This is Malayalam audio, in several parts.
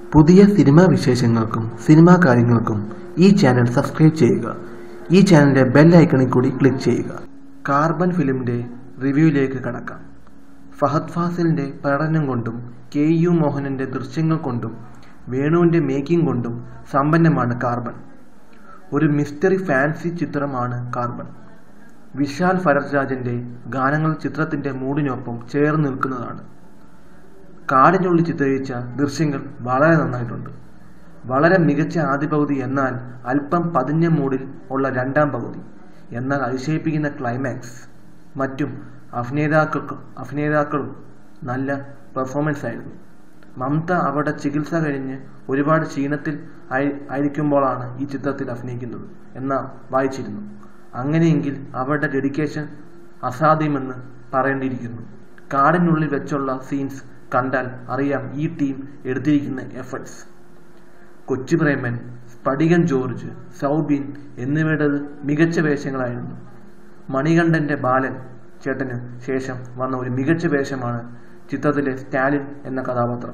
പുതിയ സിനിമാ വിശേഷങ്ങൾക്കും സിനിമാ കാര്യങ്ങൾക്കും ഈ ചാനൽ സബ്സ്ക്രൈബ് ചെയ്യുക ഈ ചാനലിൻ്റെ ബെൽ ഐക്കണിൽ കൂടി ക്ലിക്ക് ചെയ്യുക കാർബൺ ഫിലിമിൻ്റെ റിവ്യൂയിലേക്ക് കടക്കാം ഫഹദ് ഫാസിലിൻ്റെ പ്രകടനം കൊണ്ടും കെ യു മോഹനൻ്റെ ദൃശ്യങ്ങൾ കൊണ്ടും വേണുവിൻ്റെ മേക്കിംഗ് കൊണ്ടും സമ്പന്നമാണ് കാർബൺ ഒരു മിസ്റ്ററി ഫാൻസി ചിത്രമാണ് കാർബൺ വിശാൽ ഭരദ്വാജൻ്റെ ഗാനങ്ങൾ ചിത്രത്തിൻ്റെ മൂഡിനൊപ്പം ചേർന്ന് നിൽക്കുന്നതാണ് കാടിനുള്ളിൽ ചിത്രീകരിച്ച ദൃശ്യങ്ങൾ വളരെ നന്നായിട്ടുണ്ട് വളരെ മികച്ച ആദ്യ പകുതി എന്നാൽ അല്പം പതിഞ്ഞ മൂഡിൽ ഉള്ള രണ്ടാം പകുതി എന്നാൽ അതിശയിപ്പിക്കുന്ന ക്ലൈമാക്സ് മറ്റും അഭിനേതാക്കൾക്കും അഭിനേതാക്കളും നല്ല പെർഫോമൻസ് ആയിരുന്നു മമത അവരുടെ ചികിത്സ കഴിഞ്ഞ് ഒരുപാട് ക്ഷീണത്തിൽ ആയി ആയിരിക്കുമ്പോഴാണ് ഈ ചിത്രത്തിൽ അഭിനയിക്കുന്നത് എന്ന് വായിച്ചിരുന്നു അങ്ങനെയെങ്കിൽ അവരുടെ ഡെഡിക്കേഷൻ അസാധ്യമെന്ന് പറയേണ്ടിയിരിക്കുന്നു കാടിനുള്ളിൽ വെച്ചുള്ള സീൻസ് കണ്ടാൽ അറിയാം ഈ ടീം എടുത്തിരിക്കുന്ന എഫർട്സ് കൊച്ചുപ്രേമൻ സ്ഫടികൻ ജോർജ് സൗബിൻ എന്നിവരുടെ മികച്ച വേഷങ്ങളായിരുന്നു മണികണ്ഠന്റെ ബാലൻ ചേട്ടന് ശേഷം വന്ന ഒരു മികച്ച വേഷമാണ് ചിത്രത്തിലെ സ്റ്റാലിൻ എന്ന കഥാപാത്രം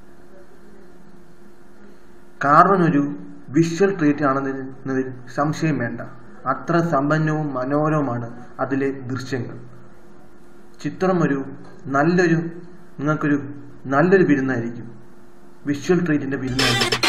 കാർബൺ ഒരു വിഷ്വൽ ട്രീറ്റ് ആണെന്നതിൽ സംശയം വേണ്ട അത്ര സമ്പന്നവും മനോഹരവുമാണ് അതിലെ ദൃശ്യങ്ങൾ ചിത്രം ഒരു നല്ലൊരു നിങ്ങൾക്കൊരു നല്ലൊരു വിരുന്നായിരിക്കും വിഷ്വൽ ട്രീറ്റിൻ്റെ വിരുന്നായിരിക്കും